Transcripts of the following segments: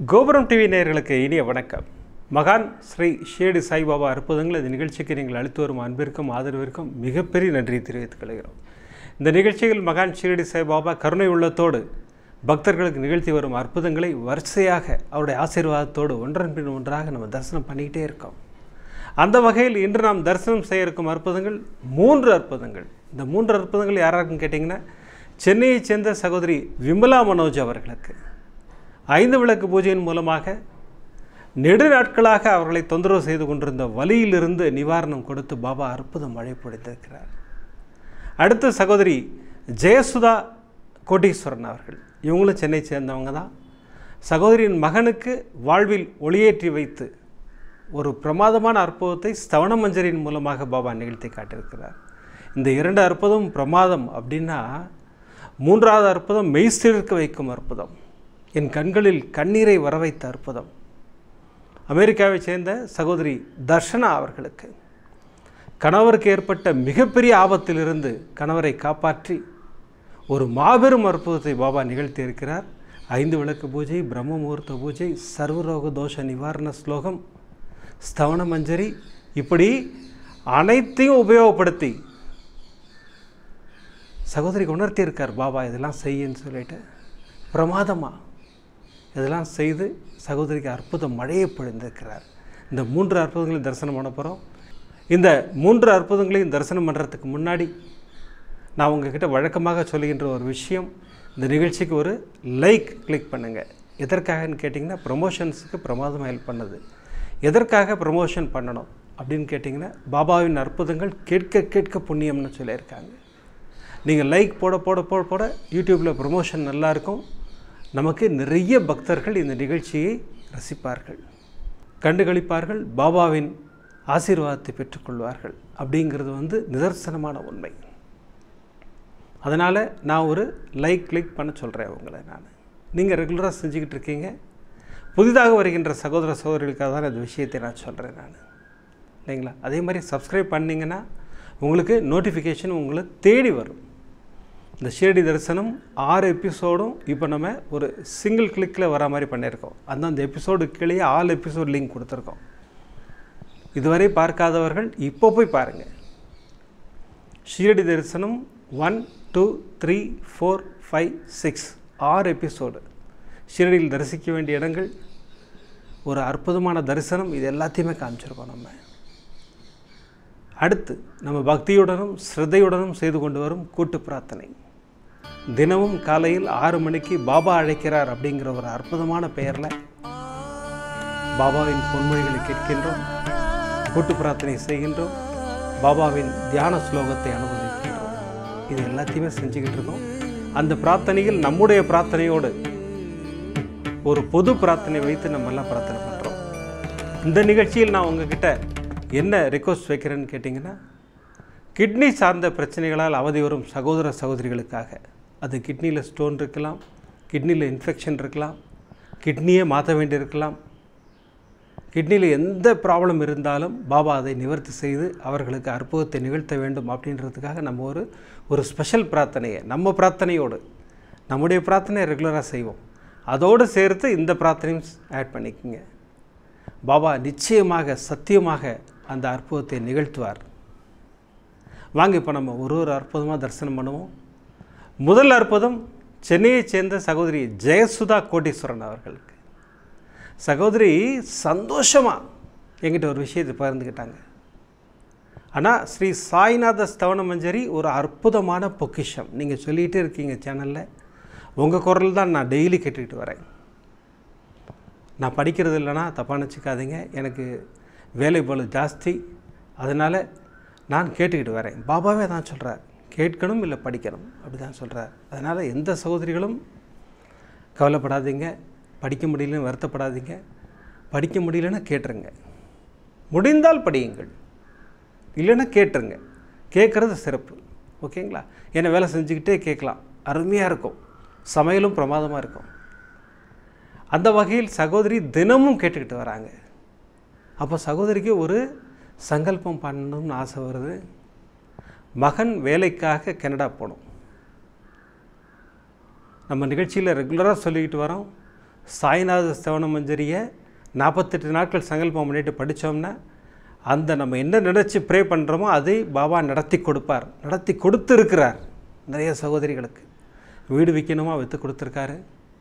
கோபுரம் டிவி நேயர்களுக்கு இனிய வணக்கம் மகான் ஸ்ரீ ஷேடி சாய்பாபா அற்புதங்கள் இந்த நிகழ்ச்சிக்கு நீங்கள் அளித்து வரும் அன்பிற்கும் ஆதரவிற்கும் மிகப்பெரிய நன்றியை தெரிவித்துக் கொள்கிறோம் இந்த நிகழ்ச்சியில் மகான் ஷீரடி சாய்பாபா கருணை உள்ளத்தோடு பக்தர்களுக்கு நிகழ்த்தி வரும் அற்புதங்களை வரிசையாக அவருடைய ஆசீர்வாதத்தோடு ஒன்றன் பின் ஒன்றாக நம்ம தரிசனம் பண்ணிக்கிட்டே இருக்கோம் அந்த வகையில் இன்று நாம் தரிசனம் செய்ய இருக்கும் அற்புதங்கள் மூன்று அற்புதங்கள் இந்த மூன்று அற்புதங்கள் யாராருக்கும் கேட்டிங்கன்னா சென்னையைச் சேர்ந்த சகோதரி விமலா மனோஜ் அவர்களுக்கு ஐந்து விளக்கு பூஜையின் மூலமாக நெடு நாட்களாக அவர்களை தொந்தரவு செய்து கொண்டிருந்த வலியிலிருந்து நிவாரணம் கொடுத்து பாபா அற்புதம் மழை பொழித்திருக்கிறார் அடுத்து சகோதரி ஜெயசுதா கோட்டீஸ்வரன் அவர்கள் இவங்களும் சென்னை சேர்ந்தவங்க தான் சகோதரியின் மகனுக்கு வாழ்வில் ஒளியேற்றி வைத்து ஒரு பிரமாதமான அற்புதத்தை ஸ்தவண மஞ்சரின் மூலமாக பாபா நிகழ்த்தி காட்டியிருக்கிறார் இந்த இரண்டு அற்புதம் பிரமாதம் அப்படின்னா மூன்றாவது அற்புதம் மெய்சிலிருக்க வைக்கும் அற்புதம் என் கண்களில் கண்ணீரை வர வைத்த அற்புதம் அமெரிக்காவைச் சேர்ந்த சகோதரி தர்ஷனா அவர்களுக்கு கணவருக்கு ஏற்பட்ட மிகப்பெரிய ஆபத்திலிருந்து கணவரை காப்பாற்றி ஒரு மாபெரும் அற்புதத்தை பாபா நிகழ்த்தி இருக்கிறார் ஐந்து விளக்கு பூஜை பிரம்ம முகூர்த்த பூஜை சர்வரோக தோஷ நிவாரண ஸ்லோகம் ஸ்தவன மஞ்சரி இப்படி அனைத்தையும் உபயோகப்படுத்தி சகோதரிக்கு உணர்த்தியிருக்கார் பாபா இதெல்லாம் செய்யுன்னு சொல்லிட்டு பிரமாதமாக இதெல்லாம் செய்து சகோதரிக்கு அற்புத மழையை பொழிந்திருக்கிறார் இந்த மூன்று அற்புதங்களையும் தரிசனம் பண்ண போகிறோம் இந்த மூன்று அற்புதங்களையும் தரிசனம் பண்ணுறதுக்கு முன்னாடி நான் உங்ககிட்ட வழக்கமாக சொல்லுகின்ற ஒரு விஷயம் இந்த நிகழ்ச்சிக்கு ஒரு லைக் கிளிக் பண்ணுங்கள் எதற்காகன்னு கேட்டிங்கன்னா ப்ரொமோஷன்ஸுக்கு பிரமாதமாக ஹெல்ப் பண்ணுது எதற்காக ப்ரொமோஷன் பண்ணணும் அப்படின்னு கேட்டிங்கன்னா பாபாவின் அற்புதங்கள் கேட்க கேட்க புண்ணியம்னு சொல்லியிருக்காங்க நீங்கள் லைக் போட போட போட போட யூடியூப்பில் ப்ரொமோஷன் நல்லாயிருக்கும் நமக்கு நிறைய பக்தர்கள் இந்த நிகழ்ச்சியை ரசிப்பார்கள் கண்டுகளிப்பார்கள் பாபாவின் ஆசீர்வாதத்தை பெற்றுக்கொள்வார்கள் அப்படிங்கிறது வந்து நிதர்சனமான உண்மை அதனால் நான் ஒரு லைக் கிளிக் பண்ண சொல்கிறேன் உங்களை நான் நீங்கள் ரெகுலராக செஞ்சுக்கிட்டு இருக்கீங்க புதிதாக வருகின்ற சகோதர சகோதரிகளுக்காக தான் இந்த விஷயத்தை நான் சொல்கிறேன் நான் இல்லைங்களா அதே மாதிரி சப்ஸ்கிரைப் பண்ணிங்கன்னா உங்களுக்கு நோட்டிஃபிகேஷன் உங்களை தேடி வரும் இந்த ஷீரடி தரிசனம் ஆறு எபிசோடும் இப்போ நம்ம ஒரு சிங்கிள் கிளிக்கில் வர மாதிரி பண்ணியிருக்கோம் அந்தந்த எபிசோடு கீழே ஆல் எபிசோட் லிங்க் கொடுத்துருக்கோம் இதுவரை பார்க்காதவர்கள் இப்போ போய் பாருங்கள் ஷீரடி தரிசனம் one two three four five six ஆறு எபிசோடு ஷீரடியில் தரிசிக்க வேண்டிய இடங்கள் ஒரு அற்புதமான தரிசனம் இது எல்லாத்தையுமே காமிச்சிருக்கோம் நம்ம அடுத்து நம்ம பக்தியுடனும் ஸ்ரத்தையுடனும் செய்து கொண்டு வரும் கூட்டு பிரார்த்தனை தினமும் காலையில் ஆறு மணிக்கு பாபா அழைக்கிறார் அப்படிங்கிற ஒரு அற்புதமான பெயரில் பாபாவின் பொன்மொழிகளை கேட்கின்றோம் கூட்டு பிரார்த்தனை செய்கின்றோம் பாபாவின் தியான ஸ்லோகத்தை அனுபவிக்கின்றோம் இது எல்லாத்தையுமே செஞ்சுக்கிட்டு இருக்கோம் அந்த பிரார்த்தனையில் நம்முடைய பிரார்த்தனையோடு ஒரு பொது பிரார்த்தனை வைத்து நம்ம எல்லாம் பிரார்த்தனை பண்ணுறோம் இந்த நிகழ்ச்சியில் நான் உங்ககிட்ட என்ன ரிக்வஸ்ட் வைக்கிறேன்னு கேட்டிங்கன்னா கிட்னி சார்ந்த பிரச்சனைகளால் அவதி வரும் சகோதர சகோதரிகளுக்காக அது கிட்னியில் ஸ்டோன் இருக்கலாம் கிட்னியில் இன்ஃபெக்ஷன் இருக்கலாம் கிட்னியே மாற்ற வேண்டியிருக்கலாம் கிட்னியில் எந்த ப்ராப்ளம் இருந்தாலும் பாபா அதை நிவர்த்தி செய்து அவர்களுக்கு அற்புதத்தை நிகழ்த்த வேண்டும் அப்படின்றதுக்காக நம்ம ஒரு ஒரு ஸ்பெஷல் பிரார்த்தனையை நம்ம பிரார்த்தனையோடு நம்முடைய பிரார்த்தனையை ரெகுலராக செய்வோம் அதோடு சேர்த்து இந்த பிரார்த்தனையும் ஆட் பண்ணிக்கோங்க பாபா நிச்சயமாக சத்தியமாக அந்த அற்புதத்தை நிகழ்த்துவார் வாங்க இப்போ நம்ம ஒரு ஒரு அற்புதமாக தரிசனம் பண்ணுவோம் முதல் அற்புதம் சென்னையைச் சேர்ந்த சகோதரி ஜெயசுதா கோட்டீஸ்வரன் அவர்களுக்கு சகோதரி சந்தோஷமாக எங்கிட்ட ஒரு விஷயத்தை பகிர்ந்துக்கிட்டாங்க ஆனால் ஸ்ரீ சாய்நாத ஸ்தவன மஞ்சரி ஒரு அற்புதமான பொக்கிஷம் நீங்கள் சொல்லிகிட்டே இருக்கீங்க சேனலில் உங்கள் குரல் தான் நான் டெய்லி கேட்டுக்கிட்டு வரேன் நான் படிக்கிறது இல்லைன்னா தப்பாக நினச்சிக்காதீங்க எனக்கு வேலை பளு ஜாஸ்தி அதனால் நான் கேட்டுக்கிட்டு வரேன் பாபாவே தான் சொல்கிறார் கேட்கணும் இல்லை படிக்கணும் அப்படி தான் சொல்கிறார் அதனால் எந்த சகோதரிகளும் கவலைப்படாதீங்க படிக்க முடியலன்னு வருத்தப்படாதீங்க படிக்க முடியலன்னா கேட்டுருங்க முடிந்தால் படியுங்கள் இல்லைன்னா கேட்டுருங்க கேட்குறது சிறப்பு ஓகேங்களா ஏன்னா வேலை செஞ்சுக்கிட்டே கேட்கலாம் அருமையாக இருக்கும் சமையலும் பிரமாதமாக இருக்கும் அந்த வகையில் சகோதரி தினமும் கேட்டுக்கிட்டு வராங்க அப்போ சகோதரிக்கு ஒரு சங்கல்பம் பண்ணணும்னு ஆசை வருது மகன் வேலைக்காக கனடா போகணும் நம்ம நிகழ்ச்சியில் ரெகுலராக சொல்லிக்கிட்டு வரோம் சாய்நாத ஸ்தவன மஞ்சரியை நாற்பத்தெட்டு நாட்கள் சங்கல்பம் பண்ணிட்டு படித்தோம்னா அந்த நம்ம என்ன நினச்சி ப்ரே பண்ணுறோமோ அதை பாபா நடத்தி கொடுப்பார் நடத்தி கொடுத்துருக்கிறார் நிறைய சகோதரிகளுக்கு வீடு விற்கணுமா விற்று கொடுத்துருக்காரு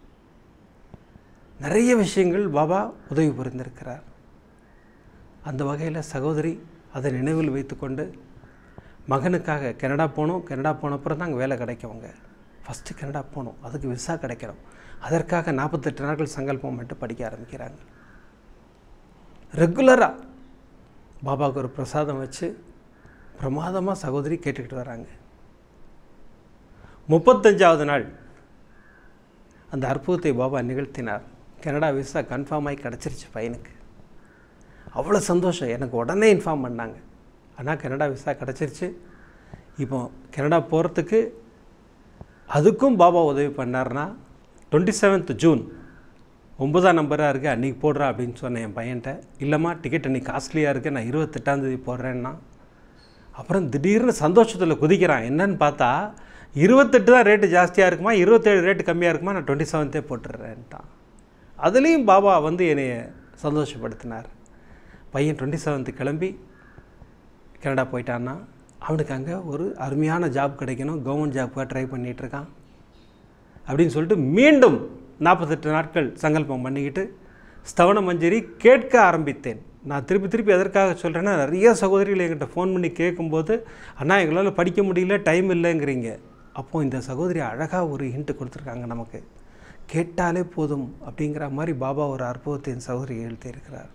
நிறைய விஷயங்கள் பாபா உதவி புரிந்திருக்கிறார் அந்த வகையில் சகோதரி அதை நினைவில் வைத்துக்கொண்டு மகனுக்காக கனடா போகணும் கனடா போன அப்புறம் தான் அங்கே வேலை கிடைக்குங்க ஃபஸ்ட்டு கனடா போகணும் அதுக்கு விசா கிடைக்கணும் அதற்காக நாற்பத்தெட்டு நாட்கள் சங்கல்பம் மட்டும் படிக்க ஆரம்பிக்கிறாங்க ரெகுலராக பாபாவுக்கு ஒரு பிரசாதம் வச்சு பிரமாதமாக சகோதரி கேட்டுக்கிட்டு வராங்க முப்பத்தஞ்சாவது நாள் அந்த அற்புதத்தை பாபா நிகழ்த்தினார் கனடா விசா கன்ஃபார்ம் ஆகி கிடச்சிருச்சு பையனுக்கு அவ்வளோ சந்தோஷம் எனக்கு உடனே இன்ஃபார்ம் பண்ணாங்க ஆனால் கனடா விசா கிடச்சிருச்சு இப்போ கனடா போகிறதுக்கு அதுக்கும் பாபா உதவி பண்ணார்னா டுவெண்ட்டி செவன்த் ஜூன் ஒன்பதாம் நம்பராக இருக்குது அன்றைக்கி போடுறா அப்படின்னு சொன்னேன் என் பையன்கிட்ட இல்லைம்மா டிக்கெட் அன்றைக்கி காஸ்ட்லியாக இருக்குது நான் இருபத்தெட்டாந்தேதி போடுறேன்னா அப்புறம் திடீர்னு சந்தோஷத்தில் குதிக்கிறான் என்னன்னு பார்த்தா இருபத்தெட்டு தான் ரேட்டு ஜாஸ்தியாக இருக்குமா இருபத்தேழு ரேட்டு கம்மியாக இருக்குமா நான் டுவெண்ட்டி செவன்த்தே போட்டுடுறேன்ட்டான் அதுலேயும் பாபா வந்து என்னை சந்தோஷப்படுத்தினார் பையன் டுவெண்ட்டி செவன்த்து கிளம்பி கனடா போயிட்டான்னா அவனுக்கு அங்கே ஒரு அருமையான ஜாப் கிடைக்கணும் கவர்மெண்ட் ஜாப்புக்காக ட்ரை பண்ணிகிட்ருக்கான் அப்படின்னு சொல்லிட்டு மீண்டும் நாற்பத்தெட்டு நாட்கள் சங்கல்பம் பண்ணிக்கிட்டு ஸ்தவன மஞ்சரி கேட்க ஆரம்பித்தேன் நான் திருப்பி திருப்பி எதற்காக சொல்கிறேன்னா நிறைய சகோதரிகள் என்கிட்ட ஃபோன் பண்ணி கேட்கும்போது அண்ணா எங்களால் படிக்க முடியல டைம் இல்லைங்கிறீங்க அப்போது இந்த சகோதரி அழகாக ஒரு ஹிண்ட்டு கொடுத்துருக்காங்க நமக்கு கேட்டாலே போதும் அப்படிங்கிற மாதிரி பாபா ஒரு அற்புதத்தை என் சகோதரி எழுத்தியிருக்கிறார்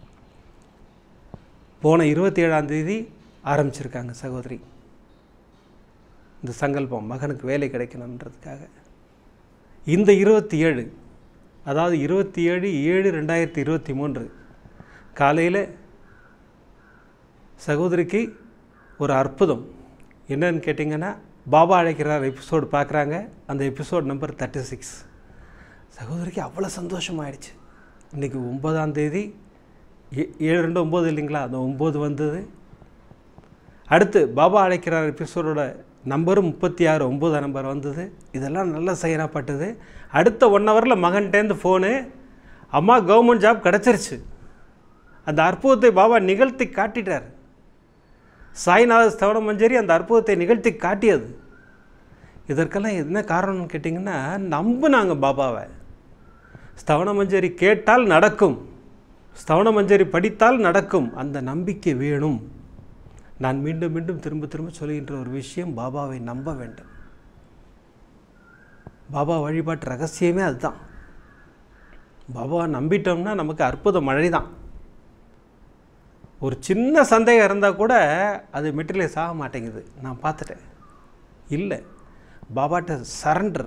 போன இருபத்தி ஏழாம் தேதி ஆரம்பிச்சிருக்காங்க சகோதரி இந்த சங்கல்பம் மகனுக்கு வேலை கிடைக்கணுன்றதுக்காக இந்த இருபத்தி ஏழு அதாவது இருபத்தி ஏழு ஏழு ரெண்டாயிரத்தி இருபத்தி மூன்று காலையில் சகோதரிக்கு ஒரு அற்புதம் என்னன்னு கேட்டிங்கன்னா பாபா அழைக்கிறார் எபிசோடு பார்க்குறாங்க அந்த எபிசோட் நம்பர் தேர்ட்டி சிக்ஸ் சகோதரிக்கு அவ்வளோ சந்தோஷமாயிடுச்சு இன்றைக்கி ஒன்பதாம் தேதி ஏ- ஏழு ரெண்டு ஒம்பது இல்லைங்களா அந்த ஒம்பது வந்தது அடுத்து பாபா அழைக்கிறார் எபிசோடோட நம்பரும் முப்பத்தி ஆறு ஒம்பது நம்பர் வந்தது இதெல்லாம் நல்லா செயலாப்பட்டது அடுத்த ஒன் ஹவரில் மகன்கிட்டேருந்து ஃபோனு அம்மா கவர்மெண்ட் ஜாப் கிடச்சிருச்சு அந்த அற்புதத்தை பாபா நிகழ்த்தி காட்டிட்டார் சாய்நாத ஸ்தவன மஞ்சரி அந்த அற்புதத்தை நிகழ்த்தி காட்டியது இதற்கெல்லாம் என்ன காரணம்னு கேட்டிங்கன்னா நம்புனாங்க பாபாவை ஸ்தவன மஞ்சரி கேட்டால் நடக்கும் ஸ்தவன மஞ்சரி படித்தால் நடக்கும் அந்த நம்பிக்கை வேணும் நான் மீண்டும் மீண்டும் திரும்ப திரும்ப சொல்கின்ற ஒரு விஷயம் பாபாவை நம்ப வேண்டும் பாபா வழிபாட்டு ரகசியமே அதுதான் பாபாவை நம்பிட்டோம்னா நமக்கு அற்புத மழை தான் ஒரு சின்ன சந்தேகம் இருந்தால் கூட அது மெட்டீரியலைஸ் ஆக மாட்டேங்குது நான் பார்த்துட்டேன் இல்லை பாபாட்ட சரண்டர்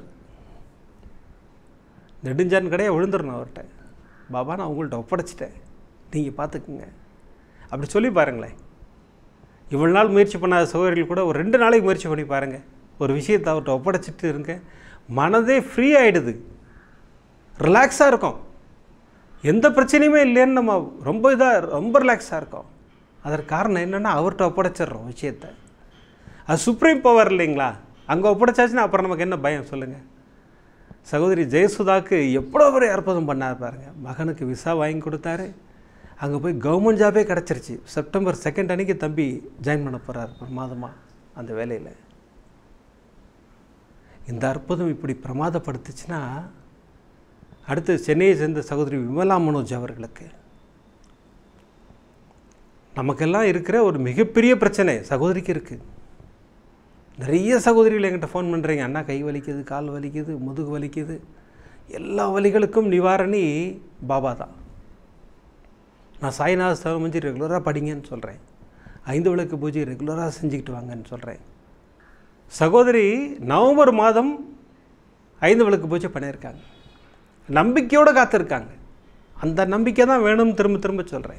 நெடுஞ்சான் கடையை விழுந்துடணும் அவர்கிட்ட பாபா நான் உங்கள்கிட்ட ஒப்படைச்சிட்டேன் நீங்கள் பார்த்துக்குங்க அப்படி சொல்லி பாருங்களேன் இவ்வளோ நாள் முயற்சி பண்ணாத சகோதரிகள் கூட ஒரு ரெண்டு நாளைக்கு முயற்சி பண்ணி பாருங்கள் ஒரு விஷயத்தை அவர்கிட்ட ஒப்படைச்சிட்டு இருங்க மனதே ஃப்ரீ ஆகிடுது ரிலாக்ஸாக இருக்கும் எந்த பிரச்சனையுமே இல்லைன்னு நம்ம ரொம்ப இதாக ரொம்ப ரிலாக்ஸாக இருக்கோம் அதற்கு காரணம் என்னென்னா அவர்கிட்ட ஒப்படைச்சிடுறோம் விஷயத்தை அது சுப்ரீம் பவர் இல்லைங்களா அங்கே ஒப்படைச்சாச்சுன்னா அப்புறம் நமக்கு என்ன பயம் சொல்லுங்கள் சகோதரி ஜெயசுதாக்கு எவ்வளோ பெரிய அற்புதம் பண்ணார் பாருங்க மகனுக்கு விசா வாங்கி கொடுத்தாரு அங்கே போய் கவர்மெண்ட் ஜாபே கிடச்சிருச்சு செப்டம்பர் செகண்ட் அன்னைக்கு தம்பி ஜாயின் பண்ண போகிறார் பிரமாதமாக அந்த வேலையில் இந்த அற்புதம் இப்படி பிரமாதப்படுத்துச்சுன்னா அடுத்து சென்னையை சேர்ந்த சகோதரி விமலா மனோஜ் அவர்களுக்கு நமக்கெல்லாம் இருக்கிற ஒரு மிகப்பெரிய பிரச்சனை சகோதரிக்கு இருக்குது நிறைய சகோதரிகள் என்கிட்ட ஃபோன் பண்ணுறீங்க அண்ணா கை வலிக்குது கால் வலிக்குது முதுகு வலிக்குது எல்லா வலிகளுக்கும் நிவாரணி பாபா தான் நான் சாய்நாத சவமஞ்சி ரெகுலராக படிங்கன்னு சொல்கிறேன் ஐந்து விளக்கு பூஜை ரெகுலராக செஞ்சுக்கிட்டு வாங்கன்னு சொல்கிறேன் சகோதரி நவம்பர் மாதம் ஐந்து விளக்கு பூஜை பண்ணியிருக்காங்க நம்பிக்கையோடு காத்திருக்காங்க அந்த நம்பிக்கை தான் வேணும்னு திரும்ப திரும்ப சொல்கிறேன்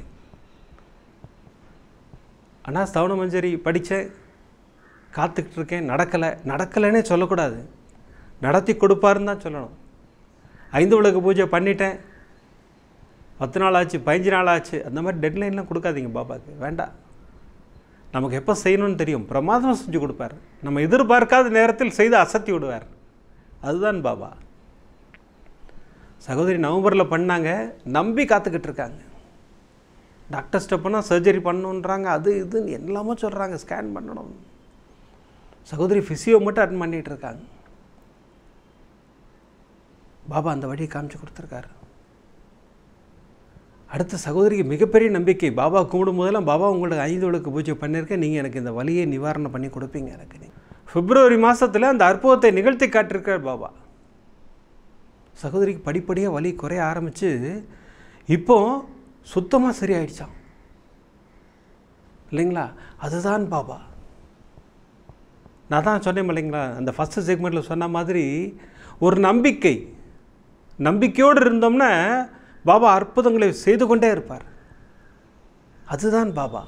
ஆனால் ஸ்தவன மஞ்சரி படித்தேன் காத்துக்கிட்டு இருக்கேன் நடக்கலை நடக்கலைன்னே சொல்லக்கூடாது நடத்தி கொடுப்பாருன்னு தான் சொல்லணும் ஐந்து விளக்கு பூஜை பண்ணிட்டேன் பத்து நாள் ஆச்சு பதினஞ்சு நாள் ஆச்சு அந்த மாதிரி டெட்லைன்லாம் கொடுக்காதீங்க பாபாவுக்கு வேண்டாம் நமக்கு எப்போ செய்யணும்னு தெரியும் பிரமாதமாக செஞ்சு கொடுப்பார் நம்ம எதிர்பார்க்காத நேரத்தில் செய்து அசத்தி விடுவார் அதுதான் பாபா சகோதரி நவம்பரில் பண்ணாங்க நம்பி காத்துக்கிட்டு இருக்காங்க டாக்டர்ஸ்ட்ட போனால் சர்ஜரி பண்ணணுன்றாங்க அது இதுன்னு எல்லாமே சொல்கிறாங்க ஸ்கேன் பண்ணணும் சகோதரி ஃபிசியோ மட்டும் அட்டன் பண்ணிகிட்டு இருக்காங்க பாபா அந்த வழியை காமிச்சு கொடுத்துருக்காரு அடுத்த சகோதரிக்கு மிகப்பெரிய நம்பிக்கை பாபா கும்பிடும் போதெல்லாம் பாபா உங்களுக்கு ஐந்து விளக்கு பூஜை பண்ணியிருக்கேன் நீங்கள் எனக்கு இந்த வழியை நிவாரணம் பண்ணி கொடுப்பீங்க எனக்கு நீ பிப்ரவரி மாதத்தில் அந்த அற்புதத்தை நிகழ்த்தி காட்டிருக்கார் பாபா சகோதரிக்கு படிப்படியாக வலி குறைய ஆரம்பித்து இப்போ சுத்தமாக சரியாயிடுச்சான் இல்லைங்களா அதுதான் பாபா நான் தான் சொன்னேன் இல்லைங்களா அந்த ஃபஸ்ட்டு செக்மெண்ட்டில் சொன்ன மாதிரி ஒரு நம்பிக்கை நம்பிக்கையோடு இருந்தோம்னா பாபா அற்புதங்களை செய்து கொண்டே இருப்பார் அதுதான் பாபா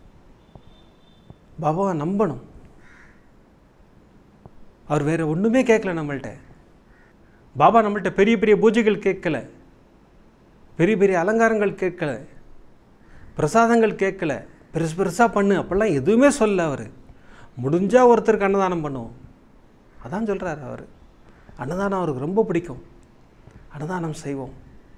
பாபாவை நம்பணும் அவர் வேறு ஒன்றுமே கேட்கல நம்மள்ட்ட பாபா நம்மள்ட்ட பெரிய பெரிய பூஜைகள் கேட்கல பெரிய பெரிய அலங்காரங்கள் கேட்கல பிரசாதங்கள் கேட்கல பெருசு பெருசாக பண்ணு அப்படிலாம் எதுவுமே சொல்ல அவர் முடிஞ்சால் ஒருத்தருக்கு அன்னதானம் பண்ணுவோம் அதான் சொல்கிறார் அவர் அன்னதானம் அவருக்கு ரொம்ப பிடிக்கும் அன்னதானம் செய்வோம்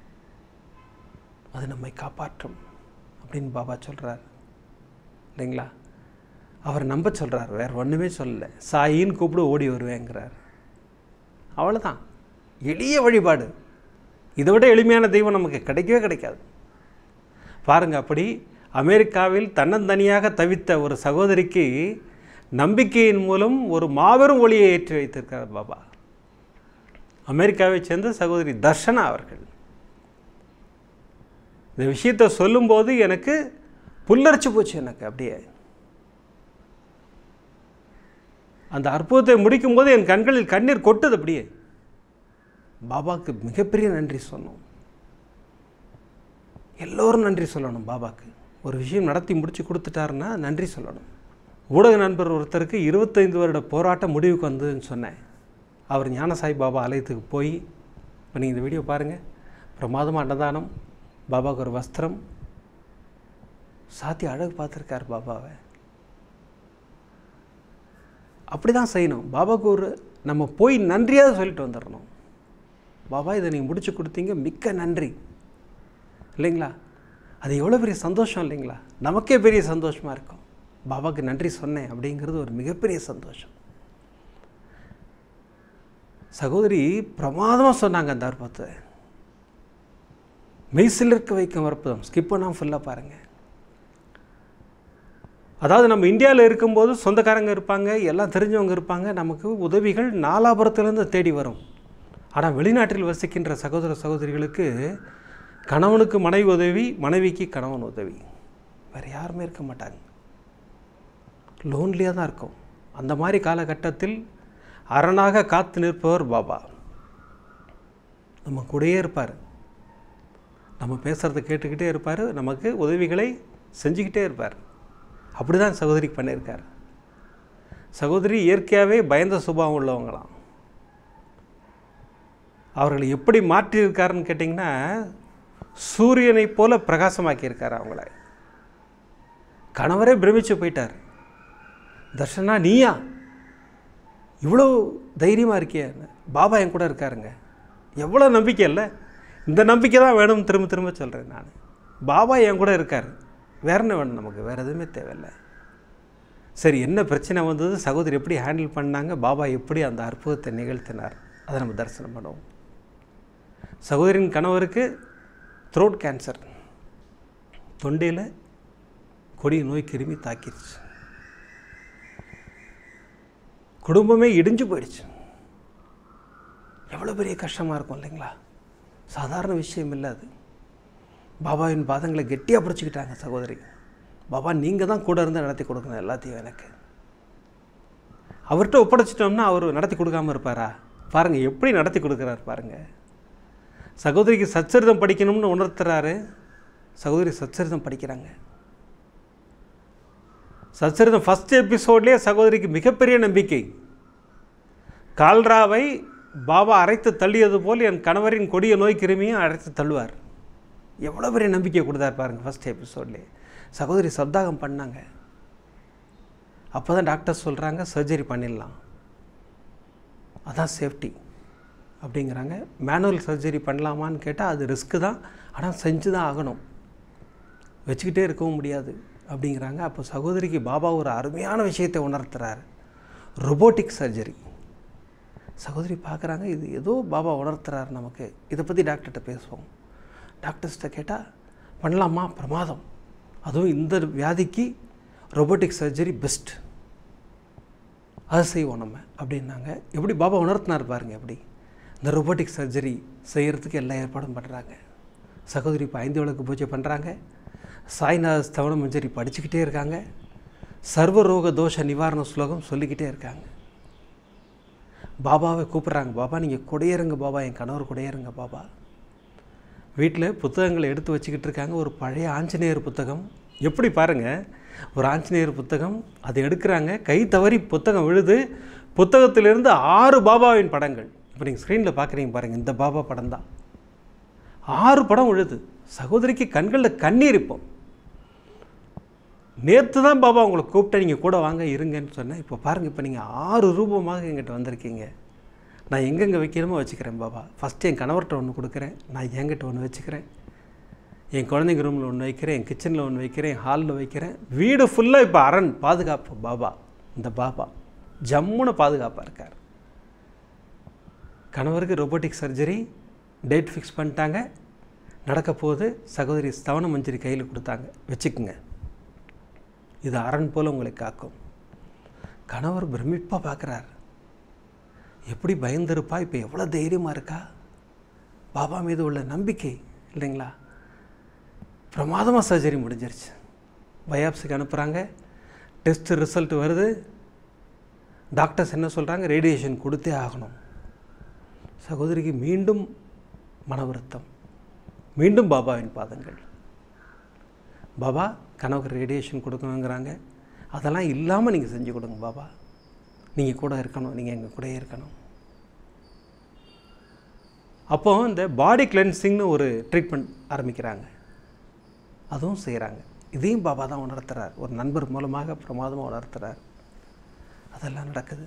அது நம்மை காப்பாற்றும் அப்படின்னு பாபா சொல்கிறார் இல்லைங்களா அவர் நம்ப சொல்கிறார் வேறு ஒன்றுமே சொல்லலை சாயின்னு கூப்பிடு ஓடி வருவேங்கிறார் அவ்வளோதான் எளிய வழிபாடு இதை விட எளிமையான தெய்வம் நமக்கு கிடைக்கவே கிடைக்காது பாருங்க அப்படி அமெரிக்காவில் தன்னந்தனியாக தவித்த ஒரு சகோதரிக்கு நம்பிக்கையின் மூலம் ஒரு மாபெரும் ஒளியை ஏற்றி வைத்திருக்கிறார் பாபா அமெரிக்காவைச் சேர்ந்த சகோதரி தர்ஷனா அவர்கள் இந்த விஷயத்தை சொல்லும்போது எனக்கு புல்லரிச்சு போச்சு எனக்கு அப்படியே அந்த அற்புதத்தை முடிக்கும்போது என் கண்களில் கண்ணீர் கொட்டுது அப்படியே பாபாவுக்கு மிகப்பெரிய நன்றி சொன்னோம் எல்லோரும் நன்றி சொல்லணும் பாபாக்கு ஒரு விஷயம் நடத்தி முடிச்சு கொடுத்துட்டாருன்னா நன்றி சொல்லணும் ஊடக நண்பர் ஒருத்தருக்கு இருபத்தைந்து வருட போராட்டம் முடிவுக்கு வந்ததுன்னு சொன்னேன் அவர் ஞானசாய் பாபா ஆலயத்துக்கு போய் இப்போ நீங்கள் இந்த வீடியோ பாருங்கள் பிரமாதமாக அன்னதானம் பாபாவுக்கு ஒரு வஸ்திரம் சாத்தி அழகு பார்த்துருக்கார் பாபாவை அப்படி தான் செய்யணும் பாபாவுக்கு ஒரு நம்ம போய் நன்றியாவது சொல்லிட்டு வந்துடணும் பாபா இதை நீங்கள் முடிச்சு கொடுத்தீங்க மிக்க நன்றி இல்லைங்களா அது எவ்வளோ பெரிய சந்தோஷம் இல்லைங்களா நமக்கே பெரிய சந்தோஷமாக இருக்கும் பாபாவுக்கு நன்றி சொன்னேன் அப்படிங்கிறது ஒரு மிகப்பெரிய சந்தோஷம் சகோதரி பிரமாதமாக சொன்னாங்க அந்த அற்புதத்தை மெய்சிலிருக்க வைக்கும் அற்புதம் ஸ்கிப் பண்ணாமல் ஃபுல்லாக பாருங்கள் அதாவது நம்ம இந்தியாவில் இருக்கும்போது சொந்தக்காரங்க இருப்பாங்க எல்லாம் தெரிஞ்சவங்க இருப்பாங்க நமக்கு உதவிகள் நாலாபுரத்துலேருந்து தேடி வரும் ஆனால் வெளிநாட்டில் வசிக்கின்ற சகோதர சகோதரிகளுக்கு கணவனுக்கு மனைவி உதவி மனைவிக்கு கணவன் உதவி வேறு யாருமே இருக்க மாட்டாங்க லோன்லியாக தான் இருக்கும் அந்த மாதிரி காலகட்டத்தில் அரணாக காத்து நிற்பவர் பாபா நம்ம கூடயே இருப்பார் நம்ம பேசுகிறத கேட்டுக்கிட்டே இருப்பார் நமக்கு உதவிகளை செஞ்சுக்கிட்டே இருப்பார் அப்படி தான் சகோதரிக்கு பண்ணியிருக்கார் சகோதரி இயற்கையாகவே பயந்த சுபாவம் உள்ளவங்களாம் அவர்களை எப்படி மாற்றியிருக்காருன்னு கேட்டிங்கன்னா சூரியனை போல பிரகாசமாக்கியிருக்கார் அவங்கள கணவரே பிரமிச்சு போயிட்டார் தர்ஷனா நீயா இவ்வளோ தைரியமாக இருக்கிய பாபா என் கூட இருக்காருங்க எவ்வளோ நம்பிக்கை இல்லை இந்த நம்பிக்கை தான் வேணும் திரும்ப திரும்ப சொல்கிறேன் நான் பாபா என் கூட இருக்கார் வேற என்ன வேணும் நமக்கு வேறு எதுவுமே தேவையில்லை சரி என்ன பிரச்சனை வந்தது சகோதரி எப்படி ஹேண்டில் பண்ணாங்க பாபா எப்படி அந்த அற்புதத்தை நிகழ்த்தினார் அதை நம்ம தரிசனம் பண்ணுவோம் சகோதரின் கணவருக்கு த்ரோட் கேன்சர் தொண்டையில் கொடிய நோய் கிருமி தாக்கிடுச்சு குடும்பமே இடிஞ்சு போயிடுச்சு எவ்வளோ பெரிய கஷ்டமாக இருக்கும் இல்லைங்களா சாதாரண விஷயம் இல்லை அது பாபாவின் பாதங்களை கெட்டியாக பிடிச்சிக்கிட்டாங்க சகோதரி பாபா நீங்கள் தான் கூட இருந்து நடத்தி கொடுக்கணும் எல்லாத்தையும் எனக்கு அவர்கிட்ட ஒப்படைச்சிட்டோம்னா அவர் நடத்தி கொடுக்காம இருப்பாரா பாருங்கள் எப்படி நடத்தி கொடுக்குறாரு பாருங்கள் சகோதரிக்கு சச்சரிதம் படிக்கணும்னு உணர்த்துறாரு சகோதரி சச்சரிதம் படிக்கிறாங்க சச்சரிதம் ஃபஸ்ட் எபிசோட்லேயே சகோதரிக்கு மிகப்பெரிய நம்பிக்கை கால்ராவை பாபா அரைத்து தள்ளியது போல் என் கணவரின் கொடிய நோய் கிருமியும் அரைத்து தள்ளுவார் எவ்வளோ பெரிய நம்பிக்கை கொடுத்தார் பாருங்கள் ஃபஸ்ட் எபிசோட்லேயே சகோதரி சப்தாகம் பண்ணாங்க அப்போ தான் டாக்டர் சொல்கிறாங்க சர்ஜரி பண்ணிடலாம் அதான் சேஃப்டி அப்படிங்கிறாங்க மேனுவல் சர்ஜரி பண்ணலாமான்னு கேட்டால் அது ரிஸ்க்கு தான் ஆனால் செஞ்சு தான் ஆகணும் வச்சுக்கிட்டே இருக்கவும் முடியாது அப்படிங்கிறாங்க அப்போ சகோதரிக்கு பாபா ஒரு அருமையான விஷயத்தை உணர்த்துறாரு ரொபோட்டிக் சர்ஜரி சகோதரி பார்க்குறாங்க இது ஏதோ பாபா உணர்த்துறாரு நமக்கு இதை பற்றி டாக்டர்கிட்ட பேசுவோம் டாக்டர்ஸ்கிட்ட கேட்டால் பண்ணலாமா பிரமாதம் அதுவும் இந்த வியாதிக்கு ரொபோட்டிக் சர்ஜரி பெஸ்ட் அதை செய்வோம் நம்ம அப்படின்னாங்க எப்படி பாபா உணர்த்தினார் பாருங்க எப்படி இந்த ரொபோட்டிக் சர்ஜரி செய்கிறதுக்கு எல்லா ஏற்பாடும் பண்ணுறாங்க சகோதரி இப்போ ஐந்து விளக்கு பூஜை பண்ணுறாங்க சாய்நாத ஸ்தவன மஞ்சரி படிச்சுக்கிட்டே இருக்காங்க சர்வரோக தோஷ நிவாரண ஸ்லோகம் சொல்லிக்கிட்டே இருக்காங்க பாபாவை கூப்பிட்றாங்க பாபா நீங்கள் குடையருங்க பாபா என் கணவர் குடையருங்க பாபா வீட்டில் புத்தகங்களை எடுத்து வச்சுக்கிட்டு இருக்காங்க ஒரு பழைய ஆஞ்சநேயர் புத்தகம் எப்படி பாருங்கள் ஒரு ஆஞ்சநேயர் புத்தகம் அதை எடுக்கிறாங்க கை தவறி புத்தகம் விழுது புத்தகத்திலிருந்து ஆறு பாபாவின் படங்கள் இப்போ நீங்கள் ஸ்க்ரீனில் பார்க்குறீங்க பாருங்கள் இந்த பாபா படம் தான் ஆறு படம் விழுது சகோதரிக்கு கண்களில் கண்ணீர் இப்போ நேற்று தான் பாபா உங்களை கூப்பிட்டேன் நீங்கள் கூட வாங்க இருங்கன்னு சொன்னேன் இப்போ பாருங்கள் இப்போ நீங்கள் ஆறு ரூபமாக எங்கிட்ட வந்திருக்கீங்க நான் எங்கெங்கே வைக்கணுமோ வச்சுக்கிறேன் பாபா ஃபஸ்ட்டு என் கணவர்கிட்ட ஒன்று கொடுக்குறேன் நான் என்கிட்ட ஒன்று வச்சுக்கிறேன் என் குழந்தைங்க ரூமில் ஒன்று வைக்கிறேன் என் கிச்சனில் ஒன்று வைக்கிறேன் என் ஹாலில் வைக்கிறேன் வீடு ஃபுல்லாக இப்போ அரண் பாதுகாப்பு பாபா இந்த பாபா ஜம்முன்னு பாதுகாப்பாக இருக்கார் கணவருக்கு ரோபோட்டிக் சர்ஜரி டேட் ஃபிக்ஸ் பண்ணிட்டாங்க நடக்க போகுது சகோதரி ஸ்தவன மஞ்சரி கையில் கொடுத்தாங்க வச்சுக்குங்க இது அரண் போல் உங்களை காக்கும் கணவர் பிரமிப்பாக பார்க்குறார் எப்படி பயந்துருப்பா இப்போ எவ்வளோ தைரியமாக இருக்கா பாபா மீது உள்ள நம்பிக்கை இல்லைங்களா பிரமாதமாக சர்ஜரி முடிஞ்சிருச்சு பயாப்ஸுக்கு அனுப்புகிறாங்க டெஸ்ட் ரிசல்ட் வருது டாக்டர்ஸ் என்ன சொல்கிறாங்க ரேடியேஷன் கொடுத்தே ஆகணும் சகோதரிக்கு மீண்டும் மன வருத்தம் மீண்டும் பாபாவின் பாதங்கள் பாபா கனவுக்கு ரேடியேஷன் கொடுக்கணுங்கிறாங்க அதெல்லாம் இல்லாமல் நீங்கள் செஞ்சு கொடுங்க பாபா நீங்கள் கூட இருக்கணும் நீங்கள் எங்கள் கூடயே இருக்கணும் அப்போ இந்த பாடி கிளென்சிங்னு ஒரு ட்ரீட்மெண்ட் ஆரம்பிக்கிறாங்க அதுவும் செய்கிறாங்க இதையும் பாபா தான் உணர்த்துறார் ஒரு நண்பர் மூலமாக பிரமாதமாக உணர்த்துறார் அதெல்லாம் நடக்குது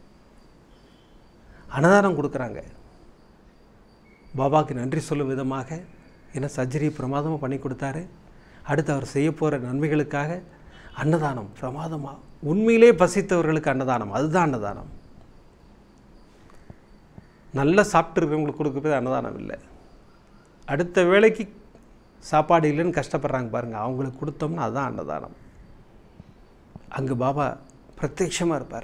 அன்னதானம் கொடுக்குறாங்க பாபாவுக்கு நன்றி சொல்லும் விதமாக ஏன்னா சர்ஜரி பிரமாதமாக பண்ணி கொடுத்தாரு அடுத்து அவர் செய்ய போகிற நன்மைகளுக்காக அன்னதானம் பிரமாதமாக உண்மையிலே பசித்தவர்களுக்கு அன்னதானம் அதுதான் அன்னதானம் நல்லா சாப்பிட்டு இருக்கிறவங்களுக்கு கொடுக்குறது அன்னதானம் இல்லை அடுத்த வேளைக்கு சாப்பாடு இல்லைன்னு கஷ்டப்படுறாங்க பாருங்கள் அவங்களுக்கு கொடுத்தோம்னா அதுதான் அன்னதானம் அங்கே பாபா பிரத்யட்சமாக இருப்பார்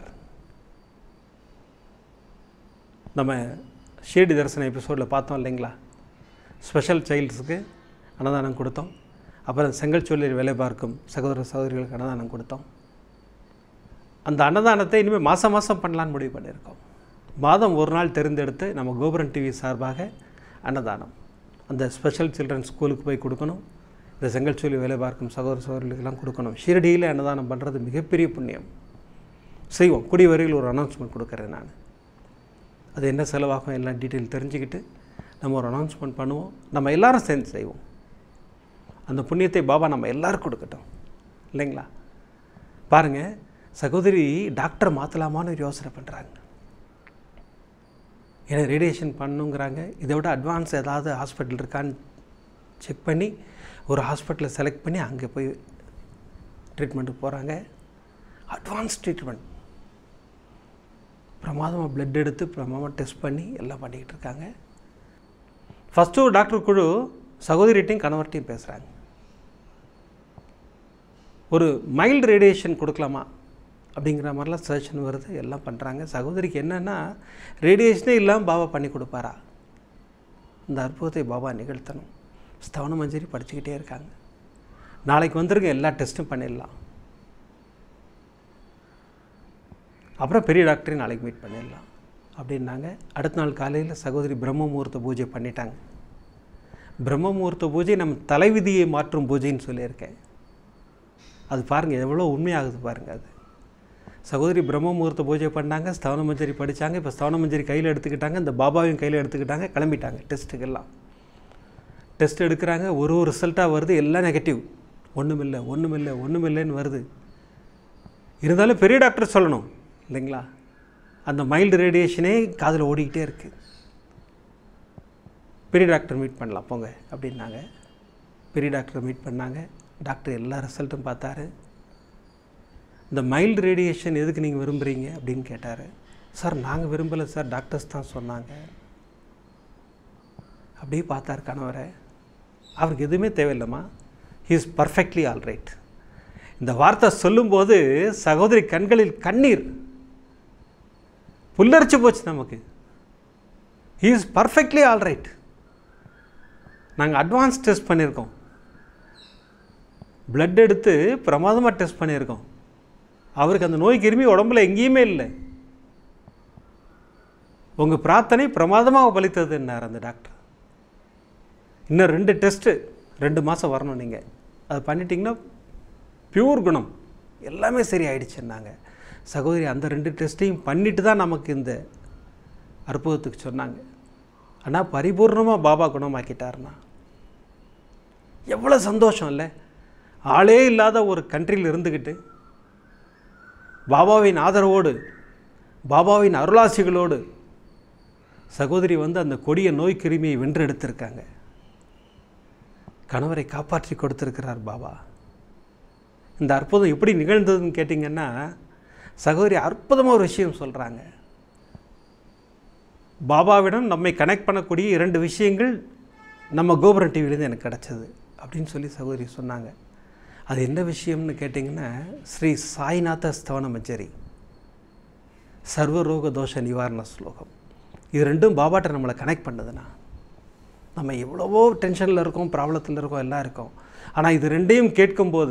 நம்ம ஷீர்டி தரிசன எபிசோடில் பார்த்தோம் இல்லைங்களா ஸ்பெஷல் சைல்ட்ஸுக்கு அன்னதானம் கொடுத்தோம் அப்புறம் செங்கல்சூழலில் வேலை பார்க்கும் சகோதர சகோதரிகளுக்கு அன்னதானம் கொடுத்தோம் அந்த அன்னதானத்தை இனிமேல் மாதம் மாதம் பண்ணலான்னு முடிவு பண்ணியிருக்கோம் மாதம் ஒரு நாள் தேர்ந்தெடுத்து நம்ம கோபுரன் டிவி சார்பாக அன்னதானம் அந்த ஸ்பெஷல் சில்ட்ரன் ஸ்கூலுக்கு போய் கொடுக்கணும் இந்த செங்கல்சூழி வேலை பார்க்கும் சகோதர சகோதரிகளுக்கெல்லாம் கொடுக்கணும் ஷீரடியில் அன்னதானம் பண்ணுறது மிகப்பெரிய புண்ணியம் செய்வோம் குடி வரையில் ஒரு அனௌன்ஸ்மெண்ட் கொடுக்குறேன் நான் அது என்ன செலவாகும் எல்லாம் டீட்டெயில் தெரிஞ்சுக்கிட்டு நம்ம ஒரு அனௌன்ஸ்மெண்ட் பண்ணுவோம் நம்ம எல்லாரும் சேர்ந்து செய்வோம் அந்த புண்ணியத்தை பாபா நம்ம எல்லாரும் கொடுக்கட்டும் இல்லைங்களா பாருங்கள் சகோதரி டாக்டர் மாற்றலாமான்னு ஒரு யோசனை பண்ணுறாங்க ஏன்னா ரேடியேஷன் பண்ணுங்கிறாங்க இதை விட அட்வான்ஸ் ஏதாவது ஹாஸ்பிட்டல் இருக்கான்னு செக் பண்ணி ஒரு ஹாஸ்பிட்டலை செலக்ட் பண்ணி அங்கே போய் ட்ரீட்மெண்ட்டுக்கு போகிறாங்க அட்வான்ஸ் ட்ரீட்மெண்ட் பிரமாதமாக பிளட் எடுத்து பிரமாதமாக டெஸ்ட் பண்ணி எல்லாம் பண்ணிக்கிட்டு இருக்காங்க ஃபஸ்ட்டு ஒரு டாக்டர் குழு சகோதரிட்டையும் கணவர்கிட்டையும் பேசுகிறாங்க ஒரு மைல்டு ரேடியேஷன் கொடுக்கலாமா அப்படிங்கிற மாதிரிலாம் சஜஷன் வருது எல்லாம் பண்ணுறாங்க சகோதரிக்கு என்னென்னா ரேடியேஷனே இல்லாமல் பாபா பண்ணி கொடுப்பாரா இந்த அற்புதத்தை பாபா நிகழ்த்தணும் ஸ்தவன மஞ்சரி படிச்சுக்கிட்டே இருக்காங்க நாளைக்கு வந்துருங்க எல்லா டெஸ்ட்டும் பண்ணிடலாம் அப்புறம் பெரிய டாக்டரையும் நாளைக்கு மீட் பண்ணிடலாம் அப்படின்னாங்க அடுத்த நாள் காலையில் சகோதரி பிரம்ம முகூர்த்த பூஜை பண்ணிட்டாங்க பிரம்ம முகூர்த்த பூஜை நம்ம தலைவிதியை மாற்றும் பூஜைன்னு சொல்லியிருக்கேன் அது பாருங்கள் எவ்வளோ உண்மையாகுது பாருங்கள் அது சகோதரி பிரம்ம முகூர்த்த பூஜை பண்ணாங்க ஸ்தவன மஞ்சரி படித்தாங்க இப்போ ஸ்தவன மஞ்சரி கையில் எடுத்துக்கிட்டாங்க இந்த பாபாவையும் கையில் எடுத்துக்கிட்டாங்க கிளம்பிட்டாங்க டெஸ்ட்டுக்கெல்லாம் டெஸ்ட் எடுக்கிறாங்க ஒரு ஒரு ரிசல்ட்டாக வருது எல்லாம் நெகட்டிவ் ஒன்றுமில்லை ஒன்றுமில்லை ஒன்றுமில்லைன்னு வருது இருந்தாலும் பெரிய டாக்டர் சொல்லணும் இல்லைங்களா அந்த மைல்டு ரேடியேஷனே காதில் ஓடிக்கிட்டே இருக்குது பெரிய டாக்டர் மீட் பண்ணலாம் போங்க அப்படின்னாங்க பெரிய டாக்டரை மீட் பண்ணாங்க டாக்டர் எல்லா ரிசல்ட்டும் பார்த்தாரு இந்த மைல்டு ரேடியேஷன் எதுக்கு நீங்கள் விரும்புகிறீங்க அப்படின்னு கேட்டார் சார் நாங்கள் விரும்பலை சார் டாக்டர்ஸ் தான் சொன்னாங்க அப்படியே பார்த்தார் கணவரை அவருக்கு எதுவுமே தேவையில்லைம்மா he is perfectly all right இந்த வார்த்தை சொல்லும்போது சகோதரி கண்களில் கண்ணீர் புல்லரிச்சு போச்சு நமக்கு he is perfectly all right நாங்கள் அட்வான்ஸ் டெஸ்ட் பண்ணியிருக்கோம் பிளட் எடுத்து பிரமாதமாக டெஸ்ட் பண்ணியிருக்கோம் அவருக்கு அந்த நோய் கிருமி உடம்புல எங்கேயுமே இல்லை உங்கள் பிரார்த்தனை பிரமாதமாக பலித்ததுன்னார் அந்த டாக்டர் இன்னும் ரெண்டு டெஸ்ட்டு ரெண்டு மாதம் வரணும் நீங்கள் அது பண்ணிட்டீங்கன்னா பியூர் குணம் எல்லாமே சரி ஆயிடுச்சுன்னாங்க சகோதரி அந்த ரெண்டு டெஸ்ட்டையும் பண்ணிட்டு தான் நமக்கு இந்த அற்புதத்துக்கு சொன்னாங்க ஆனால் பரிபூர்ணமாக பாபா குணமாக்கிட்டாருன்னா எவ்வளோ சந்தோஷம் இல்லை ஆளே இல்லாத ஒரு கண்ட்ரியில் இருந்துக்கிட்டு பாபாவின் ஆதரவோடு பாபாவின் அருளாசிகளோடு சகோதரி வந்து அந்த கொடிய நோய் கிருமியை வென்றெடுத்திருக்காங்க கணவரை காப்பாற்றி கொடுத்திருக்கிறார் பாபா இந்த அற்புதம் எப்படி நிகழ்ந்ததுன்னு கேட்டிங்கன்னா சகோதரி அற்புதமாக ஒரு விஷயம் சொல்கிறாங்க பாபாவிடம் நம்மை கனெக்ட் பண்ணக்கூடிய இரண்டு விஷயங்கள் நம்ம கோபுரம் டிவிலேருந்து எனக்கு கிடச்சது அப்படின்னு சொல்லி சகோதரி சொன்னாங்க அது என்ன விஷயம்னு கேட்டிங்கன்னா ஸ்ரீ சாய்நாத ஸ்தவன மஞ்சரி சர்வரோக தோஷ நிவாரண ஸ்லோகம் இது ரெண்டும் பாபாட்ட நம்மளை கனெக்ட் பண்ணுதுண்ணா நம்ம எவ்வளவோ டென்ஷனில் இருக்கோம் ப்ராப்ளத்தில் இருக்கோம் எல்லாம் இருக்கோம் ஆனால் இது ரெண்டையும் கேட்கும்போது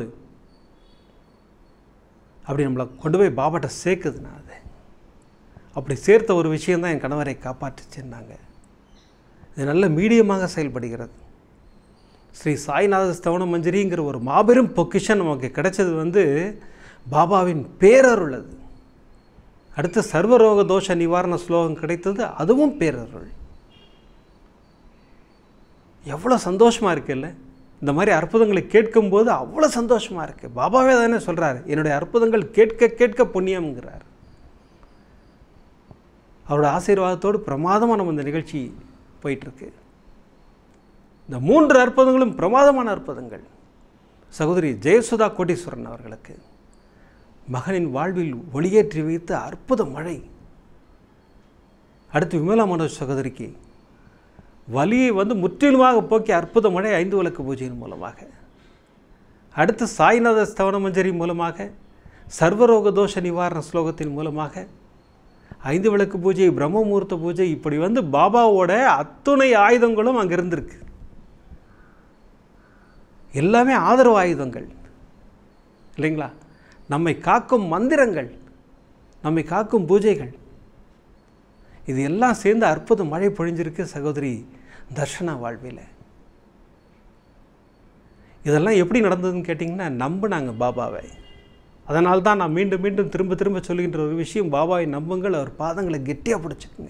அப்படி நம்மளை கொண்டு போய் பாபாட்ட சேர்க்குதுண்ணா அது அப்படி சேர்த்த ஒரு விஷயந்தான் என் கணவரை காப்பாற்றுச்சுன்னாங்க இது நல்ல மீடியமாக செயல்படுகிறது ஸ்ரீ சாய்நாத ஸ்தவன மஞ்சரிங்கிற ஒரு மாபெரும் பொக்கிஷன் நமக்கு கிடைச்சது வந்து பாபாவின் பேரருள் அது அடுத்து சர்வரோக தோஷ நிவாரண ஸ்லோகம் கிடைத்தது அதுவும் பேரருள் எவ்வளோ சந்தோஷமாக இருக்குல்ல இந்த மாதிரி அற்புதங்களை கேட்கும்போது அவ்வளோ சந்தோஷமாக இருக்குது பாபாவே தானே சொல்கிறார் என்னுடைய அற்புதங்கள் கேட்க கேட்க புண்ணியம்ங்கிறார் அவரோட ஆசீர்வாதத்தோடு பிரமாதமாக நம்ம இந்த நிகழ்ச்சி போயிட்டுருக்கு இந்த மூன்று அற்புதங்களும் பிரமாதமான அற்புதங்கள் சகோதரி ஜெயசுதா கோட்டீஸ்வரன் அவர்களுக்கு மகனின் வாழ்வில் ஒளியேற்றி வைத்த அற்புத மழை அடுத்து விமலா மனோஜ் சகோதரிக்கு வலியை வந்து முற்றிலுமாக போக்கி அற்புத மழை ஐந்து விளக்கு பூஜையின் மூலமாக அடுத்து சாய்நாத ஸ்தவன மஞ்சரி மூலமாக சர்வரோக தோஷ நிவாரண ஸ்லோகத்தின் மூலமாக ஐந்து விளக்கு பூஜை பிரம்ம முகூர்த்த பூஜை இப்படி வந்து பாபாவோட அத்துணை ஆயுதங்களும் அங்கே இருந்திருக்கு எல்லாமே ஆதரவு ஆயுதங்கள் இல்லைங்களா நம்மை காக்கும் மந்திரங்கள் நம்மை காக்கும் பூஜைகள் இது எல்லாம் சேர்ந்து அற்புத மழை பொழிஞ்சிருக்கு சகோதரி தர்ஷனா வாழ்வில் இதெல்லாம் எப்படி நடந்ததுன்னு கேட்டிங்கன்னா நம்பினாங்க பாபாவை அதனால தான் நான் மீண்டும் மீண்டும் திரும்ப திரும்ப சொல்லுகின்ற ஒரு விஷயம் பாபாவை நம்புங்கள் அவர் பாதங்களை கெட்டியாக பிடிச்சிக்குங்க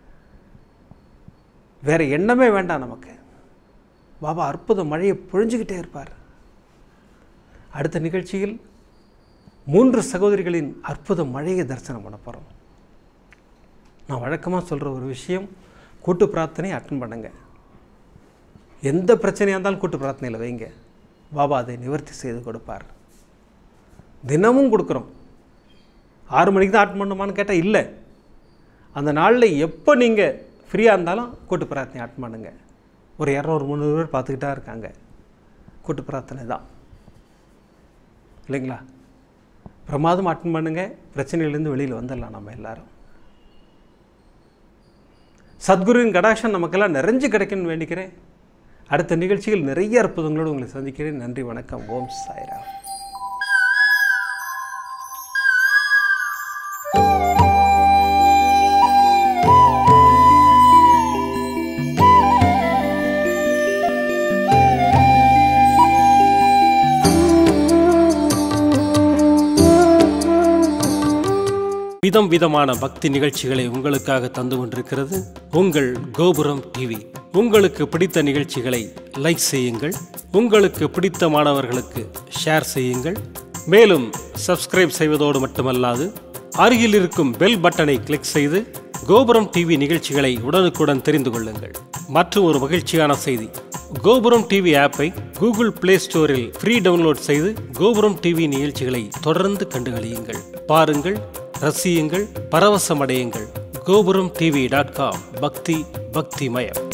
வேறு எண்ணமே வேண்டாம் நமக்கு பாபா அற்புத மழையை பொழிஞ்சுக்கிட்டே இருப்பார் அடுத்த நிகழ்ச்சியில் மூன்று சகோதரிகளின் அற்புத மழையை தரிசனம் பண்ண போகிறோம் நான் வழக்கமாக சொல்கிற ஒரு விஷயம் கூட்டு பிரார்த்தனை அட்டன் பண்ணுங்க எந்த பிரச்சனையாக இருந்தாலும் கூட்டு பிரார்த்தனையில் வைங்க பாபா அதை நிவர்த்தி செய்து கொடுப்பார் தினமும் கொடுக்குறோம் ஆறு மணிக்கு தான் அட்டன் பண்ணுமான்னு கேட்டால் இல்லை அந்த நாளில் எப்போ நீங்கள் ஃப்ரீயாக இருந்தாலும் கூட்டு பிரார்த்தனை அட்டன் பண்ணுங்க ஒரு இரநூறு முந்நூறு பேர் பார்த்துக்கிட்டா இருக்காங்க கூட்டு பிரார்த்தனை தான் இல்லைங்களா பிரமாதம் அட்டன் பண்ணுங்க பிரச்சனையிலேருந்து வெளியில் வந்துடலாம் நம்ம எல்லாரும் சத்குருவின் கடாட்சம் நமக்கெல்லாம் நிறைஞ்சு கிடைக்கும்னு வேண்டிக்கிறேன் அடுத்த நிகழ்ச்சியில் நிறைய அற்புதங்களோடு உங்களை சந்திக்கிறேன் நன்றி வணக்கம் ஓம் சாய்ராம் விதம் விதமான பக்தி நிகழ்ச்சிகளை உங்களுக்காக தந்து கொண்டிருக்கிறது உங்கள் கோபுரம் டிவி உங்களுக்கு பிடித்த நிகழ்ச்சிகளை லைக் செய்யுங்கள் உங்களுக்கு பிடித்த மாணவர்களுக்கு ஷேர் செய்யுங்கள் மேலும் சப்ஸ்கிரைப் செய்வதோடு மட்டுமல்லாது அருகில் இருக்கும் பெல் பட்டனை கிளிக் செய்து கோபுரம் டிவி நிகழ்ச்சிகளை உடனுக்குடன் தெரிந்து கொள்ளுங்கள் மற்றும் ஒரு மகிழ்ச்சியான செய்தி கோபுரம் டிவி ஆப்பை கூகுள் பிளே ஸ்டோரில் ஃப்ரீ டவுன்லோட் செய்து கோபுரம் டிவி நிகழ்ச்சிகளை தொடர்ந்து கண்டுகளியுங்கள் பாருங்கள் ரசியுங்கள் பரவசமடையுங்கள் கோபுரம் டிவி டாட் காம் பக்தி பக்திமயம்